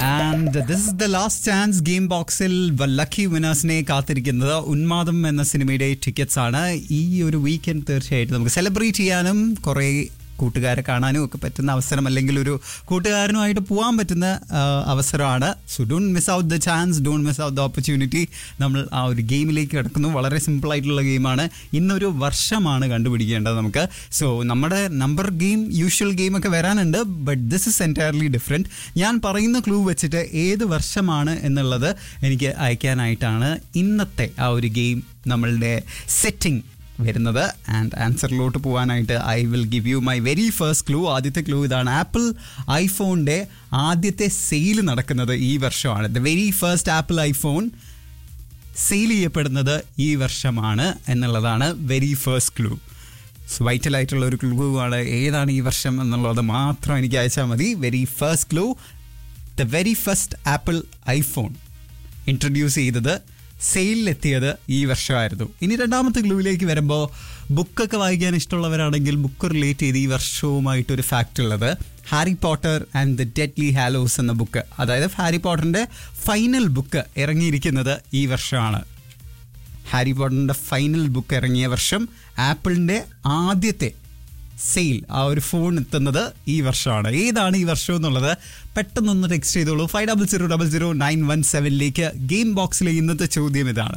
And this is the last chance game ബോക്സിൽ lucky വിനേഴ്സിനെ കാത്തിരിക്കുന്നത് ഉന്മാദം എന്ന സിനിമയുടെ ടിക്കറ്റ്സ് ആണ് ഈ ഒരു വീക്കെൻഡ് തീർച്ചയായിട്ടും നമുക്ക് സെലിബ്രേറ്റ് ചെയ്യാനും കുറേ കൂട്ടുകാരെ കാണാനും ഒക്കെ പറ്റുന്ന അവസരം അല്ലെങ്കിൽ ഒരു കൂട്ടുകാരനുമായിട്ട് പോകാൻ പറ്റുന്ന ആ, അവസരമാണ് so don't miss out the chance don't miss out the opportunity നമ്മൾ ആ ഒരു ഗെയിമിലേക്ക് കിടക്കുന്നു വളരെ സിമ്പിൾ ആയിട്ടുള്ള ഗെയിമാണ് ഇന്നൊരു വർഷമാണ് കണ്ടുപിടിക്കേണ്ടത് നമുക്ക് സോ നമ്മുടെ നമ്പർ ഗെയിം യൂഷ്വൽ ഗെയിം ഒക്കെ വരാനുണ്ട് but this is entirely different ഞാൻ പറയുന്ന ക്ലൂ വെച്ചിട്ട് ഏത് വർഷമാണ് എന്നുള്ളത് എനിക്ക് അയക്കാനായിട്ടാണ് ഇന്നത്തെ ആ ഒരു ഗെയിം നമ്മളുടെ സെറ്റിംഗ് വരുന്നത് ആൻഡ് ആൻസറിലോട്ട് പോകാനായിട്ട് I will give you my very first clue ആദ്യത്തെ ക്ലൂ ഇതാണ് ആപ്പിൾ ഐഫോണിൻ്റെ ആദ്യത്തെ സെയിൽ നടക്കുന്നത് ഈ വർഷമാണ് the very first Apple iPhone sale ചെയ്യപ്പെടുന്നത് ഈ വർഷമാണ് എന്നുള്ളതാണ് വെരി ഫസ്റ്റ് ക്ലൂ വൈറ്റൽ ആയിട്ടുള്ള ഒരു ക്ലൂ ആണ് ഏതാണ് ഈ വർഷം എന്നുള്ളത് മാത്രം എനിക്ക് അയച്ചാൽ മതി very first clue the very first Apple iPhone introduce ചെയ്തത് സെയിലിലെത്തിയത് ഈ വർഷമായിരുന്നു ഇനി രണ്ടാമത്തെ ക്ലൂവിലേക്ക് വരുമ്പോൾ ബുക്കൊക്കെ വായിക്കാൻ ഇഷ്ടമുള്ളവരാണെങ്കിൽ ബുക്ക് റിലേറ്റ് ചെയ്ത് ഈ വർഷവുമായിട്ട് ഒരു ഫാക്റ്റ് ഉള്ളത് Harry Potter and the Deathly Hallows എന്ന ബുക്ക് അതായത് ഹാരി പോട്ടറിൻ്റെ ഫൈനൽ ബുക്ക് ഇറങ്ങിയിരിക്കുന്നത് ഈ വർഷമാണ് ഹാരി പോട്ടറിൻ്റെ ഫൈനൽ ബുക്ക് ഇറങ്ങിയ വർഷം ആപ്പിളിൻ്റെ ആദ്യത്തെ സെയിൽ ആ ഒരു ഫോൺ എത്തുന്നത് ഈ വർഷമാണ് ഏതാണ് ഈ വർഷം എന്നുള്ളത് പെട്ടെന്നൊന്ന് ടെക്സ്റ്റ് ചെയ്തോളൂ five double zero double zero nine one സെവനിലേക്ക് ഗെയിം ബോക്സിലെ ഇന്നത്തെ ചോദ്യം ഇതാണ്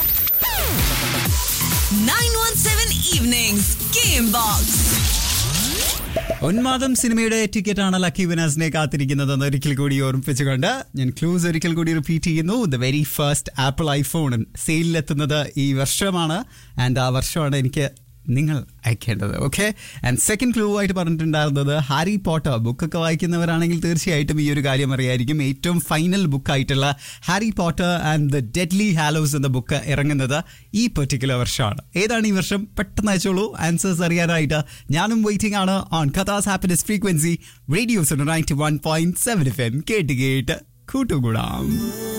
917 Evenings Game Box. ഉന്മാദം സിനിമയുടെ ടിക്കറ്റ് ആണ് ലക്കി വിനാസിനെ കാത്തിരിക്കുന്നതെന്ന് ഒരിക്കൽ കൂടി ഓർമ്മിപ്പിച്ചുകൊണ്ട് ഞാൻ ക്ലൂസ് ഒരിക്കൽ കൂടി റിപ്പീറ്റ് ചെയ്യുന്നു the very first Apple iPhone സെയിലിലെത്തുന്നത് ഈ വർഷമാണ് ആൻഡ് ആ വർഷമാണ് എനിക്ക് നിങ്ങൾ അയക്കേണ്ടത് ഓക്കെ ആൻഡ് സെക്കൻഡ് ക്ലൂ ആയിട്ട് പറഞ്ഞിട്ടുണ്ടായിരുന്നത് ഹാരി പോട്ടർ ബുക്കൊക്കെ വായിക്കുന്നവരാണെങ്കിൽ തീർച്ചയായിട്ടും ഈ ഒരു കാര്യം അറിയായിരിക്കും ഏറ്റവും ഫൈനൽ ബുക്കായിട്ടുള്ള Harry Potter and the Deathly Hallows എന്ന ബുക്ക് ഇറങ്ങുന്നത് ഈ പെർട്ടിക്കുലർ വർഷമാണ് ഏതാണ് ഈ വർഷം പെട്ടെന്ന് അയച്ചോളൂ ആൻസേഴ്സ് അറിയാനായിട്ട് ഞാനും വെയിറ്റിംഗ് ആണ് on Qatar's happiness frequency radios ninety one point seven F M കേട്ട് കേട്ട് കൂട്ടുകൂടാം